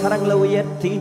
கரங்களை உயர்த்தி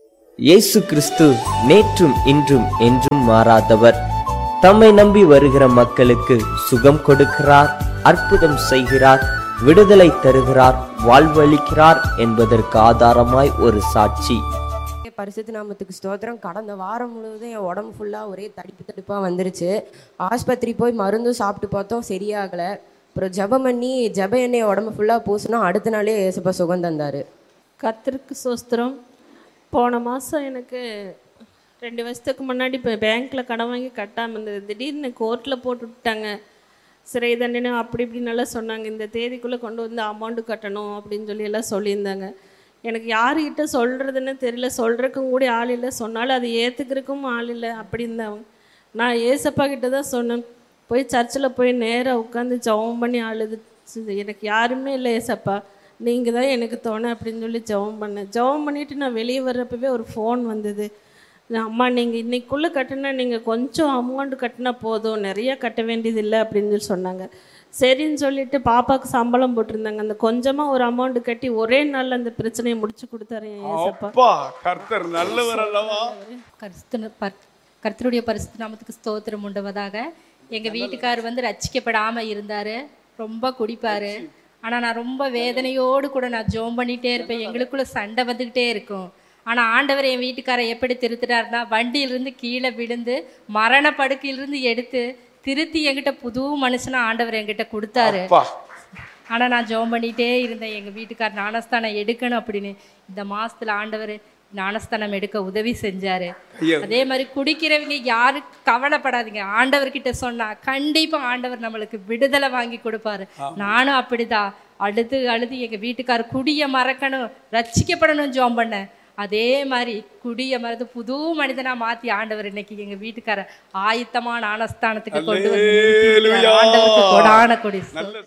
இயேசு கிறிஸ்து நேற்றும் இன்றும் என்றும் மாறாதவர் தம்மை நம்பி வருகிற மக்களுக்கு சுகம் கொடுக்கிறார் அற்புதம் செய்கிறார் விடுதலை தருகிறார் வாழ்வளிக்கிறார் என்பதற்கு ஆதாரமாய் ஒரு சாட்சி பரிசுத்த நாமத்துக்கு ஸ்தோத்திரம் கடந்த வாரம் முழுவதும் என் உடம்பு ஃபுல்லாக ஒரே தடிப்பு தடிப்பாக வந்துருச்சு ஆஸ்பத்திரி போய் மருந்தும் சாப்பிட்டு பார்த்தோம் சரியாகலை அப்புறம் ஜெபம் பண்ணி ஜெப எண்ணெய் உடம்பு ஃபுல்லாக பூசினா அடுத்த நாளே ஏசப்பா சுகம் தந்தார் கர்த்தருக்கு சோஸ்திரம் போன மாதம் எனக்கு ரெண்டு வருஷத்துக்கு முன்னாடி இப்போ பேங்க்கில் கடன் வாங்கி கட்டாமல் இருந்தது திடீர்னு கோர்ட்டில் போட்டு விட்டாங்க சிறை தண்டனை அப்படி இப்படின்னு எல்லாம் சொன்னாங்க இந்த தேதிக்குள்ளே கொண்டு வந்து அமௌண்ட்டு கட்டணும் அப்படின்னு சொல்லி எல்லாம் சொல்லியிருந்தாங்க எனக்கு யாருக்கிட்ட சொல்கிறதுன்னு தெரியல சொல்கிறதுக்கும் கூட ஆள் இல்லை சொன்னாலும் அது ஏற்றுக்கிறதுக்கும் ஆள் இல்லை அப்படி இருந்தாங்க நான் ஏசப்பா கிட்ட தான் சொன்னேன் போய் சர்ச்சில் போய் நேராக உட்காந்து ஜெபம் பண்ணி அழுது சரி, எனக்கு யாருமே இல்லை ஏசப்பா நீங்கள் தான் எனக்கு தோணை அப்படின்னு சொல்லி ஜெபம் பண்ணேன் ஜெபம் பண்ணிவிட்டு நான் வெளியே வர்றப்பவே ஒரு ஃபோன் வந்தது நான், அம்மா நீங்கள் இன்னைக்குள்ளே கட்டினா நீங்கள் கொஞ்சம் அமௌண்ட் கட்டினா போதும் நிறைய கட்ட வேண்டியது இல்லை அப்படின்னு சொல்லி சொன்னாங்க சரின்னு சொல்லிட்டு பாப்பாவுக்கு சம்பளம் போட்டிருந்தாங்க அந்த கொஞ்சமாக ஒரு அமௌண்ட் கட்டி ஒரே நாளில் அந்த பிரச்சனையை முடிச்சு கொடுத்தாரு என் ஏசப்பா அப்பா கர்த்தர் நல்லவர் அல்லவா கர்த்தன பர்- கர்த்தருடைய பரிசுத்த நாமத்துக்கு ஸ்தோத்திரம் உண்டுவதாக எங்க வீட்டுக்கார் வந்து ரட்சிக்கப்படாம இருந்தாரு ரொம்ப குடிப்பாரு ஆனா நான் ரொம்ப வேதனையோடு கூட நான் ஜோம் பண்ணிட்டே இருப்பேன் எங்களுக்குள்ள சண்டை வந்துகிட்டே இருக்கும் ஆனா ஆண்டவர் என் வீட்டுக்காரை எப்படி திருத்துட்டாருன்னா வண்டியிலிருந்து கீழே விழுந்து மரண படுக்கையிலிருந்து எடுத்து திருத்தி என்கிட்ட புது மனுஷனா ஆண்டவர் என்கிட்ட கொடுத்தாரு அப்பா ஆனா நான் ஜெபம் பண்ணிட்டே இருந்தேன் எங்க வீட்டுக்கார் ஞானஸ்தானம் எடுக்கணும் அப்படின்னு இந்த மாசத்துல ஆண்டவர் ஞானஸ்தானம் எடுக்க உதவி செஞ்சாரு ஐயா. அதே மாதிரி குடிக்கிறவங்க யாரும் கவலைப்படாதீங்க ஆண்டவர்கிட்ட சொன்னா கண்டிப்பா ஆண்டவர் நம்மளுக்கு விடுதலை வாங்கி கொடுப்பாரு நானும் அப்படிதான் அழுது அழுது எங்க வீட்டுக்கார் குடிய மறக்கணும் ரட்சிக்கப்படணும் ஜெபம் பண்ணேன் அதே மாதிரி குடிய மறந்து புது மனிதனா மாத்தி ஆண்டவர் இன்னைக்கு எங்க வீட்டுக்கார ஆயத்தமான ஞானஸ்தானத்துக்கு கொண்டு வந்து நிறுத்தியிருக்கிறார். அல்லேலூயா. ஆண்டவருக்கு கொடான கொடி நல்ல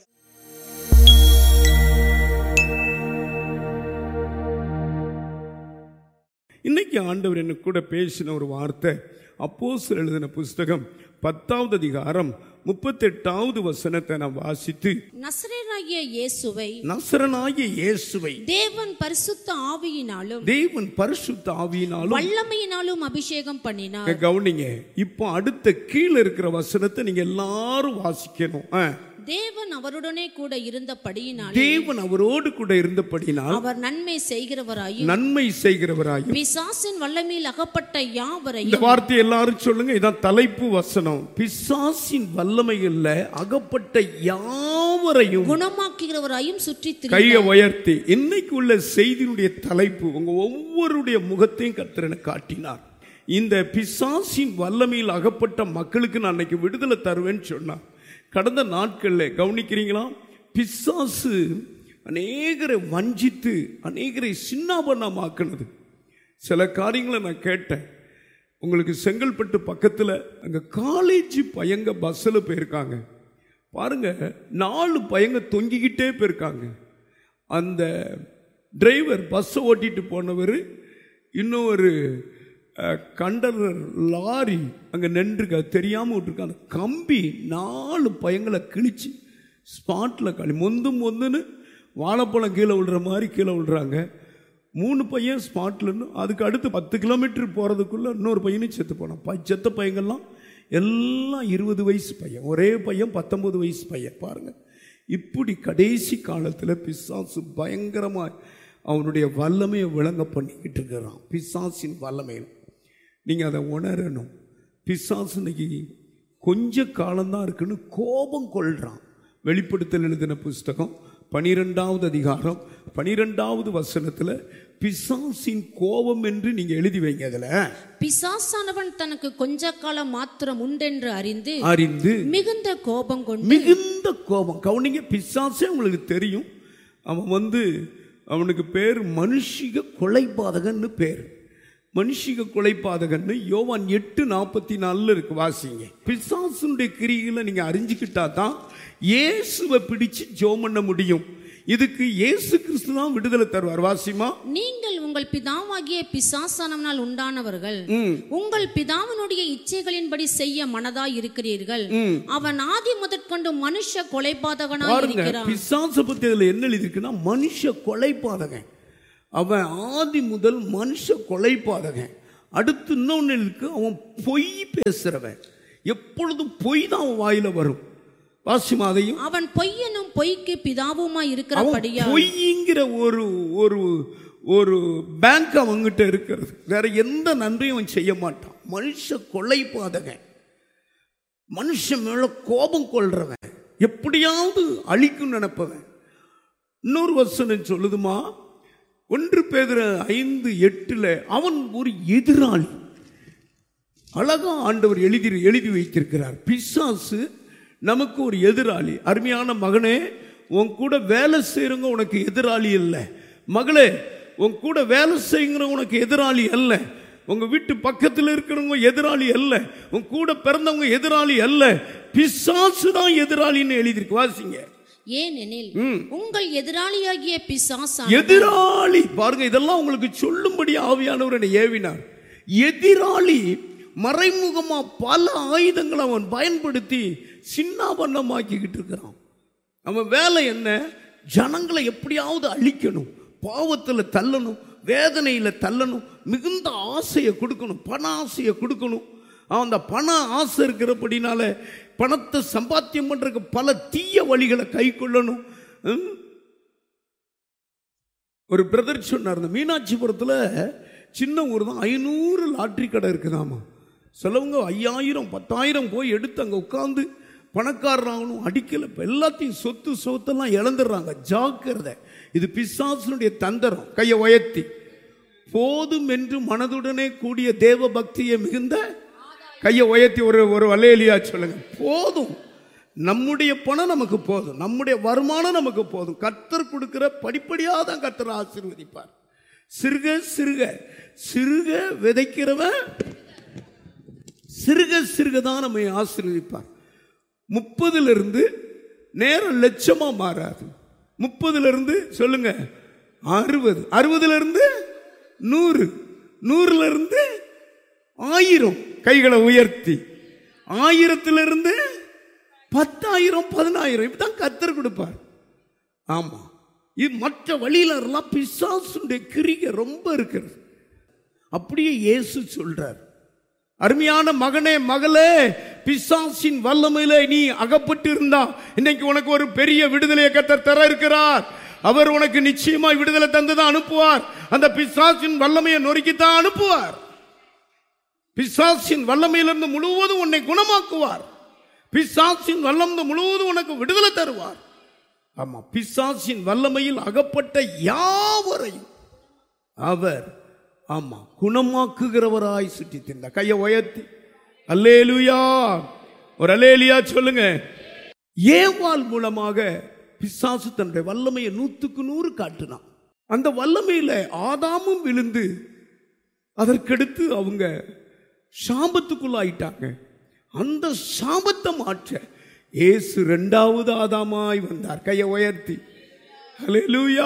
இன்னைக்கு ஆண்டவர் என்ன கூட பேசின ஒரு வார்த்தை அப்போஸ்தலர் எழுதின புஸ்தகம் பத்தாவது அதிகாரம் முப்பத்தெட்டாவது வசனத்தை நான் வாசித்து நசரேனாகிய இயேசுவை நசரனாகிய இயேசுவை தேவன் பரிசுத்த ஆவியினாலும் தேவன் பரிசுத்த ஆவியினாலும் வல்லமையினாலும் அபிஷேகம் பண்ணினார் இங்க கவனிங்க இப்போ அடுத்த கீழே இருக்கிற வசனத்தை நீங்க எல்லாரும் வாசிக்கணும் ஆ. தேவன் அவருடனே கூட இருந்தபடியினால் தேவன் அவரோடு கூட இருந்தபடினால் அவர் நன்மை செய்கிறவராயும் நன்மை செய்கிறவராயும் பிசாசின் வல்லமையில் அகப்பட்ட இந்த யாவரையும் வார்த்தை எல்லாரும் சொல்லுங்க இதான் தலைப்பு வசனம் பிசாசின் வல்லமைகள்ல அகப்பட்ட யாவரையும் குணமாக்குகிறவராயும் சுற்றி கையை உயர்த்தி இன்னைக்கு உள்ள செய்தியினுடைய தலைப்பு உங்க ஒவ்வொருடைய முகத்தையும் கர்த்தரனை காட்டினார் இந்த பிசாசின் வல்லமையில் அகப்பட்ட மக்களுக்கு நான் அன்னைக்கு விடுதலை தருவேன்னு சொன்னார் கடந்த நாட்களில் கவனிக்கிறீங்களா பிசாசு அநேகரை வஞ்சித்து அநேகரை சின்னாபண்ணமாக்குனது சில காரியங்களை நான் கேட்டேன் உங்களுக்கு செங்கல்பட்டு பக்கத்தில் அங்கே காலேஜ் பையங்க பஸ்ஸில் போயிருக்காங்க பாருங்க நாலு பையங்க தொங்கிக்கிட்டே போயிருக்காங்க அந்த டிரைவர் பஸ்ஸை ஓட்டிட்டு போனவர் இன்னும் ஒரு கண்டனர் லாரி அங்கே நின்றுருக்கு அது தெரியாமல் விட்டுருக்கு அந்த கம்பி நாலு பையங்களை கிழிச்சு ஸ்பாட்டில் களி மொந்து மொந்துன்னு வாழைப்பழம் கீழே விழுற மாதிரி கீழே விழுறாங்க மூணு பையன் ஸ்பாட்லன்னு அதுக்கு அடுத்து பத்து கிலோமீட்டர் போகிறதுக்குள்ளே இன்னொரு பையனும் செத்து போனான் ப செத்த பையங்கள்லாம் எல்லாம் இருபது வயசு பையன் ஒரே பையன் பத்தொன்பது வயசு பையன் பாருங்கள் இப்படி கடைசி காலத்தில் பிசாசு பயங்கரமாக அவனுடைய வல்லமையை விளங்க பண்ணிக்கிட்டு இருக்கிறான் பிசாசின் வல்லமையில் நீங்கள் அதை உணரணும் பிசாசு இன்னைக்கு கொஞ்ச காலம்தான் இருக்குன்னு கோபம் கொள்றான் வெளிப்படுத்தல் எழுதின புஸ்தகம் பனிரெண்டாவது அதிகாரம் பனிரெண்டாவது வசனத்தில் பிசாசின் கோபம் என்று நீங்கள் எழுதி வைங்க அதில் பிசாசானவன் தனக்கு கொஞ்ச காலம் மாத்திரம் உண்டென்று அறிந்து அறிந்து மிகுந்த கோபம் கொண்டு மிகுந்த கோபம் கவனிங்க பிசாசே உங்களுக்கு தெரியும் அவன் வந்து அவனுக்கு பேர் மனுஷிக கொலைபாதகன்னு பேர் மனுஷிக கொலைபாதகன்னு யோவான் எட்டு நாற்பத்தி நாலில் இருக்கு வாசிங்க பிசாசுடைய கிரிகளை நீங்கள் அறிஞ்சிக்கிட்டா தான் இயேசுவை பிடிச்சு ஜோம் பண்ண முடியும் இதுக்கு இயேசு கிறிஸ்து தான் விடுதலை தருவார் வாசிமா நீங்கள் உங்கள் பிதாவாகிய பிசாசானவனால் உண்டானவர்கள் உங்கள் பிதாவினுடைய இச்சைகளின்படி செய்ய மனதாய் இருக்கிறீர்கள் அவன் ஆதி முதற்கொண்டு மனுஷ கொலைபாதகனாய் பாருங்க இருக்கிறான் பிசாசை பத்தி அதுல என்ன எழுதியிருக்குன்னா மனுஷ கொலைபாதகன் அவன் ஆதி முதல் மனுஷ கொலைபாதகன் அடுத்து இன்னொன்னு இருக்கு அவன் பொய் பேசுறவன் எப்பொழுதும் பொய் தான் அவன் வாயில வரும் வாசிமாதையும் அவன் பொய்யனும் பொய்க்கு பிதாவுமாய் அவன் இருக்கிறபடியா பொய்ங்கிற ஒரு ஒரு ஒரு பேங்க் அவங்கிட்ட இருக்கிறது வேற எந்த நன்றியும் அவன் செய்ய மாட்டான் மனுஷ கொலை பாதகன் மனுஷன் மேல கோபம் கொள்றவன் எப்படியாவது அழிக்கும் நினைப்பவன் இன்னொரு வசனம் சொல்லுதுமா ஒன்று பேதுர ஐந்து எட்டுல அவன் ஒரு எதிராளி அழகா ஆண்டவர் எழுதி எழுதி வைத்திருக்கிறார் பிசாசு நமக்கு ஒரு எதிராளி அருமையான மகனே உன் கூட வேலை செய்கிறவங்க உனக்கு எதிராளி அல்ல மகளே உன் கூட வேலை செய்யுங்கிற உனக்கு எதிராளி அல்ல உங்க வீட்டு பக்கத்தில் இருக்கிறவங்க எதிராளி அல்ல உன் கூட பிறந்தவங்க எதிராளி அல்ல பிசாசு தான் எதிராளின்னு எழுதியிருக்கு வாசிங்க ஏனெனில் உங்கள் எதிராளியாகிய பிசாசா எதிராளி பாருங்க இதெல்லாம் உங்களுக்கு சொல்லும்படி ஆவியானவர் என்னை ஏவினார் எதிராளி மறைமுகமா பல ஆயுதங்களை அவன் பயன்படுத்தி சின்னாபன்னமாக்கிக்கிட்டு இருக்கிறான் அவன் வேலை என்ன ஜனங்களை எப்படியாவது அழிக்கணும் பாவத்தில் தள்ளணும் வேதனையில் தள்ளணும் மிகுந்த ஆசையை கொடுக்கணும் பண ஆசையை கொடுக்கணும் அவன் அந்த பண ஆசை இருக்கிறபடினால பணத்தை சம்பாத்தியம் பண்றதுக்கு பல தீய வழிகளை கை கொள்ளணும் ம்? ஒரு பிரதர் சொன்னார் இந்த மீனாட்சிபுரத்தில் சின்ன ஊர் தான் ஐநூறு லாட்ரி கடை இருக்குதாமா சிலவங்க ஐயாயிரம் பத்தாயிரம் போய் எடுத்து அங்கே உட்காந்து பணக்காரராகணும் அடிக்கல இப்போ எல்லாத்தையும் சொத்து சொத்தெல்லாம் இழந்துடுறாங்க ஜாக்கிரதை இது பிசாசனுடைய தந்திரம் கையை உயர்த்தி போதும் என்று மனதுடனே கூடிய தேவ பக்தியை மிகுந்த கையை உயர்த்தி ஒரு ஒரு வலையலியா சொல்லுங்க போதும் நம்முடைய பணம் நமக்கு போதும் நம்முடைய வருமானம் நமக்கு போதும் கர்த்தர் கொடுக்கிற படிப்படியாக தான் கர்த்தர் ஆசீர்வதிப்பார் சிறுக சிறுக சிறுக விதைக்கிறவன் சிறுக சிறுக தான் நம்மை ஆசீர்வதிப்பார் முப்பதுல இருந்து நேரம் லட்சமா மாறாது முப்பதுல இருந்து சொல்லுங்க அறுபது அறுபதுல இருந்து நூறு நூறுல இருந்து ஆயிரம் கைகளை உயர்த்தி ஆயிரத்திலிருந்து பத்தாயிரம் பதினாயிரம் இப்படிதான் கத்தர் கொடுப்பார் ஆமா இது மற்ற வழியில எல்லாம் பிசாசுடைய கிரிகை ரொம்ப இருக்கிறது அப்படியே இயேசு சொல்றார் அருமையான மகனே மகளே பிசாசின் வல்லமையில நீ அகப்பட்டு இருந்தா இன்னைக்கு உனக்கு ஒரு பெரிய விடுதலையை கத்தர் தர இருக்கிறார் அவர் உனக்கு நிச்சயமாய் விடுதலை தந்துதான் அனுப்புவார் அந்த பிசாசின் வல்லமையை நொறுக்கித்தான் அனுப்புவார் பிசாசின் வல்லமையிலிருந்து முழுவதும் உன்னை குணமாக்குவார் பிசாசின் வல்லமை முழுவதும் உனக்கு விடுதலை தருவார் ஆமா பிசாசின் வல்லமையில் அகப்பட்ட யாவரையும் அவர் ஆமா குணமாக்குகிறவராய் சுற்றி திரிந்த கையை உயர்த்தி அல்லேலுயா ஒரு அல்லேலியா சொல்லுங்க ஏவாள் மூலமாக பிசாசு தன்னுடைய வல்லமையை நூத்துக்கு நூறு காட்டினான் அந்த வல்லமையில ஆதாமும் விழுந்து அதற்கடுத்து அவங்க சாபத்துக்குள்ளாயிட்டாங்க அந்த சாபத்தை மாற்ற இயேசு ரெண்டாவது ஆதாமாய் வந்தார் கையை உயர்த்தி ஹalleluya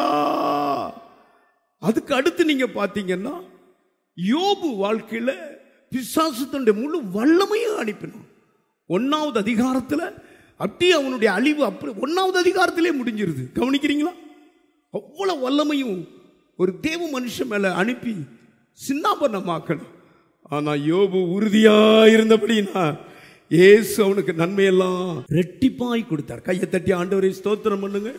அதுக்கு அடுத்து நீங்க பாத்தீங்கன்னா யோபு வாழ்க்கையில பிசாசு தன்னுடைய முழு வல்லமையும் அனுப்பினான் ஒன்னாவது அதிகாரத்துல அப்படியே அவனுடைய அழிவு அப்படி ஒன்னாவது அதிகாரத்திலே முடிஞ்சிருது கவனிக்கிறீங்களா அவ்வளவு வல்லமையும் ஒரு தேவ மனுஷன் மேல அனுப்பி சின்னாபன்னமாக்கணும் ஆனா யோபு உறுதியா இருந்தபடினா இயேசு அவனுக்கு நன்மையெல்லாம் ரெட்டிப்பாய் கொடுத்தார் கையை தட்டி ஆண்டவரை ஸ்தோத்திரம் பண்ணுங்க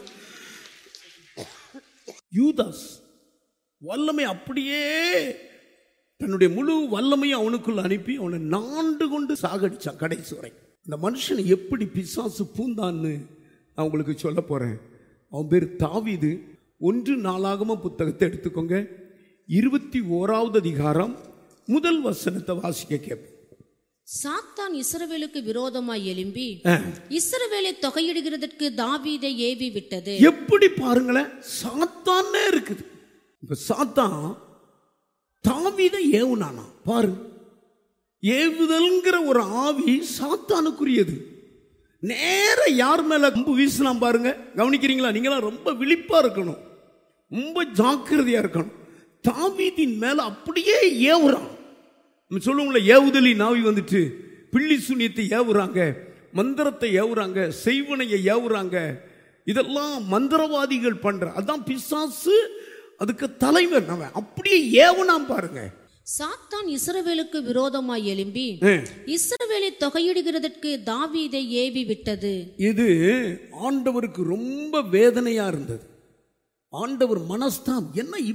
யூதாஸ் வல்லமை அப்படியே தன்னுடைய முழு வல்லமையும் அவனுக்குள்ள அனுப்பி அவனை நாண்டு கொண்டு சாகடிச்சான் கடைசி வரை இந்த மனுஷனை எப்படி பிசாசு பூந்தான்னு நான் உங்களுக்கு சொல்ல போறேன் அவன் பேர் தாவீது ஒன்று நாளாகம புத்தகத்தை எடுத்துக்கோங்க இருபத்தி ஓராவது அதிகாரம் முதல் வசனத்தை வாசிக்க கேட்போம் சாத்தான் இஸ்ரவேலுக்கு விரோதமாய் எழும்பி இஸ்ரவேலை தொகையிடுகிறதற்கு தாவீதை ஏவி விட்டது எப்படி பாருங்களேன் சாத்தானே இருக்குது இப்ப சாத்தான் தாவீதை ஏவுனானா பாரு ஏவுதல்ங்கிற ஒரு ஆவி சாத்தானுக்குரியது நேர யார் மேல கம்பு வீசலாம் பாருங்க கவனிக்கிறீங்களா நீங்களாம் ரொம்ப விழிப்பா இருக்கணும் ரொம்ப ஜாக்கிரதையா இருக்கணும் தாவீதின் மேல அப்படியே ஏவுறான் நம்ம சொல்லுவோம்ல ஏவுதலி நாவி வந்துட்டு பிள்ளி சுனியத்தை ஏவுறாங்க மந்திரத்தை ஏவுறாங்க செய்வனையை ஏவுறாங்க இதெல்லாம் மந்திரவாதிகள் பண்ற அதான் பிசாசு அதுக்கு தலைவன் அவன் அப்படியே ஏவனாம் பாருங்க சாத்தான் இஸ்ரவேலுக்கு விரோதமாய் எழும்பி ஆ. இஸ்ரவேலை தொகையிடுகிறதற்கு தாவீதை ஏவி விட்டது இது ஆண்டவருக்கு ரொம்ப வேதனையா இருந்தது ஆண்டவர் மனஸ்தாம் என்ன